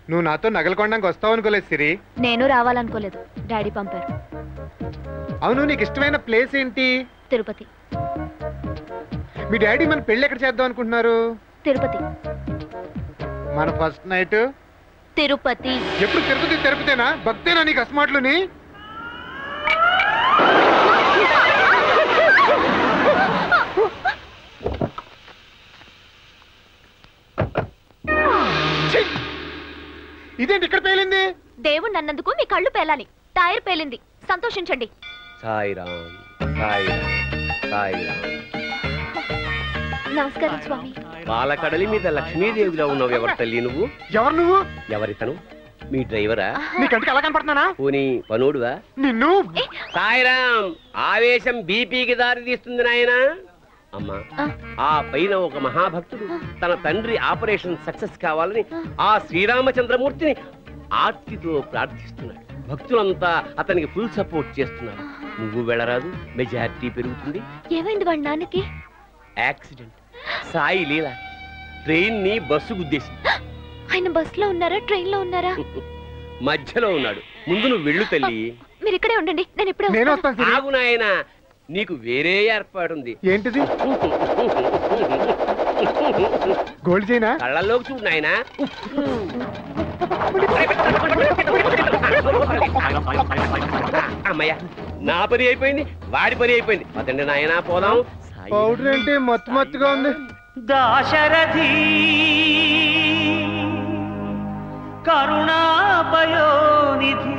నువ్వు నాతో నగలు కొనడానికి వస్తావు అనుకోలేదు సిరి నేను రావాలనుకోలేదు డాడీ పంపారు అవును నీకు ఇష్టమైన ప్లేస్ ఏంటి తిరుపతి మీ డాడీ మన పెళ్ళి ఎక్కడ చేద్దాం అనుకుంటున్నారు తిరుపతి మన ఫస్ట్ నైట్ తిరుపతి ఎప్పుడు తిరుపతి తిరుపతేనా భక్తేనా నీకు అస్మాట్లుని ఛీ! ఇదేంటి ఇక్కడ పేలింది దేవుడు నన్నందుకు మీ కళ్ళు పేలాలి టైర్ పేలింది సంతోషించండి సాయిరామ్ సాయిరామ్ సాయిరామ్ నమస్కారం స్వామి పాలకడలి మీద లక్ష్మీదేవిలో ఉన్నావు ఎవరు తల్లి నువ్వు ఎవరు నువ్వు ఎవరితను మీ డ్రైవరా నీ కంటికి ఎలా కనపడుతున్నానా పోనీ పనుడువా నిన్ను సాయిరామ్ ఆవేశం బీపీకి దారి తీస్తుంది నాయన అమ్మా ఆ. ఆ పైన ఒక మహాభక్తుడు తన తండ్రి ఆపరేషన్ సక్సెస్ కావాలని ఆ శ్రీరామచంద్రమూర్తిని ఆర్తితో ప్రార్థిస్తున్నాడు భక్తులంతా అతనికి ఫుల్ సపోర్ట్ చేస్తున్నారు నువ్వు వెళ్ళరాదు మెజారిటీ పెరుగుతుంది ఏమైంది వాడి నాన్నకి యాక్సిడెంట్ సాయి లీల ట్రైన్ ని బస్సు గుద్దేసి ఆయన బస్ లో ఉన్నారా ట్రైన్ లో ఉన్నారా మధ్యలో ఉన్నాడు ముందు నువ్వు వెళ్ళు తల్లి మీరు ఇక్కడే ఉండండి నేను ఇప్పుడే నేను వస్తాను. వస్తాను సిరి ఆగు నాయనా నీకు వేరే ఏర్పాటుంది ఏంటిది గోల్డ్ చైనా కళ్ళల్లోకి చూడు నాయనా అమ్మయ్య నా పని అయిపోయింది వాడి పని అయిపోయింది పదండి నాయనా పోదాం సాయి పౌడర్ ఏంటి మత్తు మత్తుగా ఉంది దాశరథి కరుణాపయోనిధి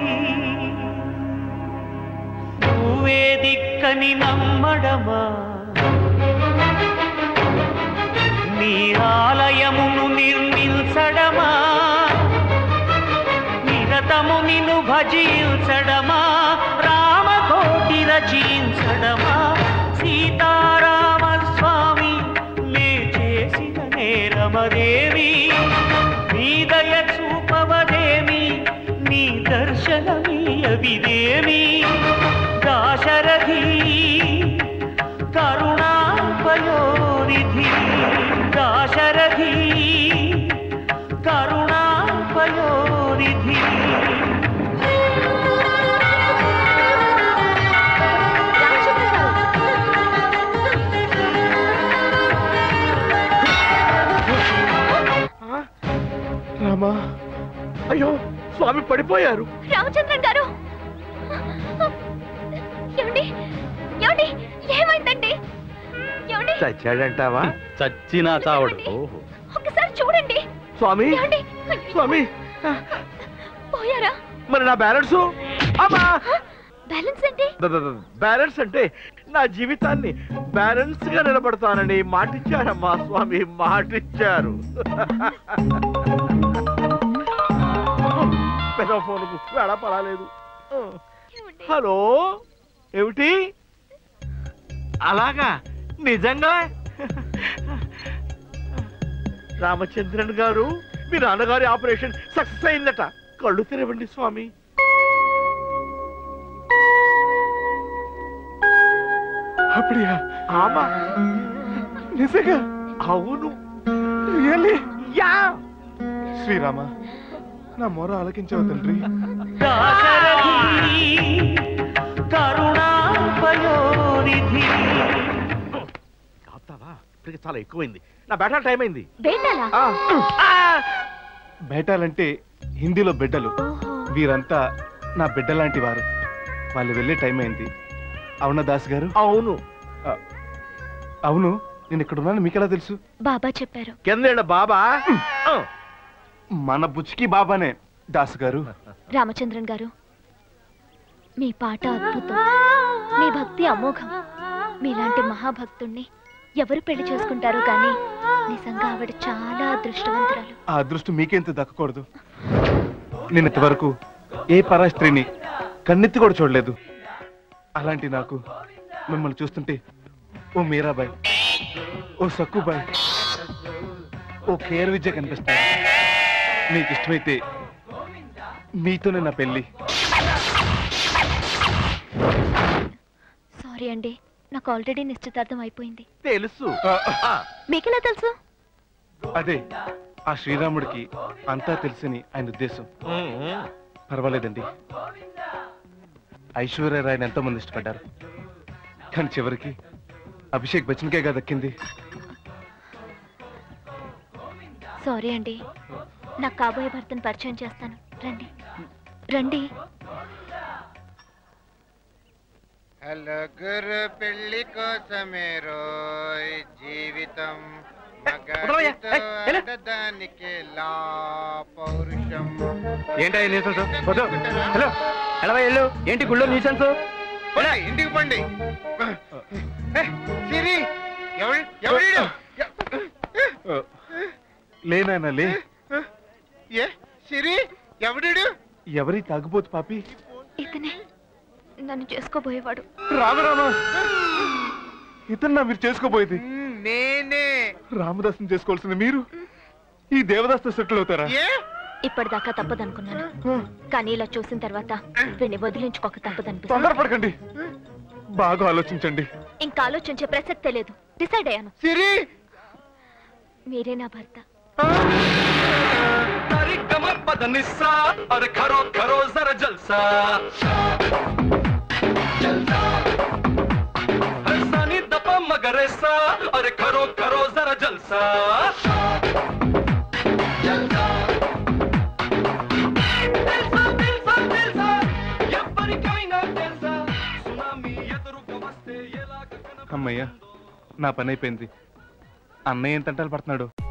నువ్వే దిక్కని నమ్మడమా నీ ఆలయమును నిర్మించడమా నిరతము నిన్ను భజించడమా రామకోటి రచించడమా సీతారామ స్వామి నే చేసిన నేరమదేవి నీ దయ చూపవదేమి నీ దర్శనమీయవిదేమి దాశరథి కరుణాపయోనిధి దాశరథి కరుణాపయోనిధి రామచంద్ర గారు, రామా అయ్యో స్వామి పడిపోయారు రామచంద్రన్ గారు ఏమండి ఏమండి ఏమైందండి ఏమండి చచ్చాడంటావా చచ్చినా చావడు ఏమండి? ఒక్కసారి చూడండి స్వామి ఏమండి స్వామి పోయారా మరి నా బ్యాలెన్స్ అమ్మా బ్యాలెన్స్ ఏంటి బ- బ- బ- బ్యాలెన్స్ అంటే నా జీవితాన్ని బ్యాలెన్స్ గా నిలబడతానని మాటిచ్చారమ్మా స్వామి మాటిచ్చారు పెద్ద ఫోన్కు వేళ పడాలేదు ఏమండి? హలో ఏమిటి అలాగా నిజంగా రామచంద్రన్ గారు మీ నాన్నగారి ఆపరేషన్ సక్సెస్ అయిందట కళ్ళు తెరవండి స్వామి అప్పుడియా ఆమా నిజంగా అవును రియల్లీ యా శ్రీరామ నా మొర ఆలకించవు తండ్రి దాశరథి కరుణాపయోనిధి ఆపుతావా ఇప్పటికి చాలా ఎక్కువైంది నా బేటా టైం అయింది బేటాలా ఆ. ఆ! బేటాలంటే హిందీలో బిడ్డలు ఓహో వీరంతా నా బిడ్డ లాంటి వారు వాళ్ళు వెళ్ళే టైం అయింది అవునా దాస్ గారు అవును అవును నేను ఇక్కడ ఉన్నాను మీకెలా తెలుసు బాబా చెప్పారు కింద బాబా ఆ. మన బుచ్చికి బాబానే దాస్ గారు రామచంద్రన్ గారు మీ పాట అద్భుతం మీ భక్తి అమోఘం మీలాంటి మహాభక్తుణ్ణి ఎవరు పెళ్లి చేసుకుంటారో కానీ నిజంగా ఆవిడ చాలా అదృష్టవంతురాలు ఆ అదృష్టం మీకెంత దక్కకూడదు నేను ఇంతవరకు ఏ పరాయి స్త్రీని కన్నెత్తి కూడా చూడలేదు అలాంటి నాకు మిమ్మల్ని చూస్తుంటే ఓ మీరాబాయ్ ఓ సక్కుబాయ్ ఓ కేర్ విద్య కనిపిస్తాయి మీకు ఇష్టమైతే మీతోనే నా పెళ్ళి సారీ అండి నాకు ఆల్రెడీ నిశ్చితార్థం అయిపోయింది తెలుసు ఆ, ఆ. మీకెలా తెలుసు అదే ఆ శ్రీరాముడికి అంతా తెలిసని ఆయన ఉద్దేశం పర్వాలేదండి ఐశ్వర్యరాయని ఎంతో మంది ఇష్టపడ్డారు కానీ చివరికి అభిషేక్ బచ్చన్కేగా దక్కింది సారీ అండి నాకు కాబోయే భర్తను పరిచయం చేస్తాను రండి రండి హలగురు పెళ్లి కోసమే రోయ్ జీవితం వదలవయ్యా. ఏయ్, వెళ్ళు. దానికి లా పౌరుషం ఏంటో న్యూసెన్స్ వద్దు హలో ఎలా వెళ్ళు ఏంటి గుళ్ళో న్యూసెన్స్ పోనీ, ఇంటికి పండి ఏ, సిరి ఎవడు ఎవడు ఆ, లేనాయనా లే ఏ సిరి ఎవడు ఎవరి తాగుబోతు పాపి ఇతనే నన్ను చేసుకోబోయేవాడు రామరామా ఇతన్నా మీరు చేసుకోబోయేది నేనే రామదాసం చేసుకోవాల్సింది మీరు ఈ దేవదాస్తో సెటిల్ అవుతారా ఏ ఇప్పటిదాకా తప్పదనుకున్నాను కానీ ఇలా చూసిన తర్వాత వీడిని వదిలించుకోక తప్పదనిపిస్తుంది తొందరపడకండి బాగా ఆలోచించండి ఇంకా ఆలోచించే ప్రసక్తే లేదు డిసైడ్ అయ్యాను సిరి మీరే నా భర్త अरे करो करो जरा जलसा हसानी दपा मगरेसा अरे करो करो जरा जलसा తెలుసా, తెలుసా, తెలుసా, ఎవ్వరికైనా తెలుసా, సునామీ ఎదురుగా వస్తే ఎలాగ కనబడుతుందో? అమ్మయ్య నా పని అయిపోయింది అన్నయ్య ఎంత పడుతున్నాడు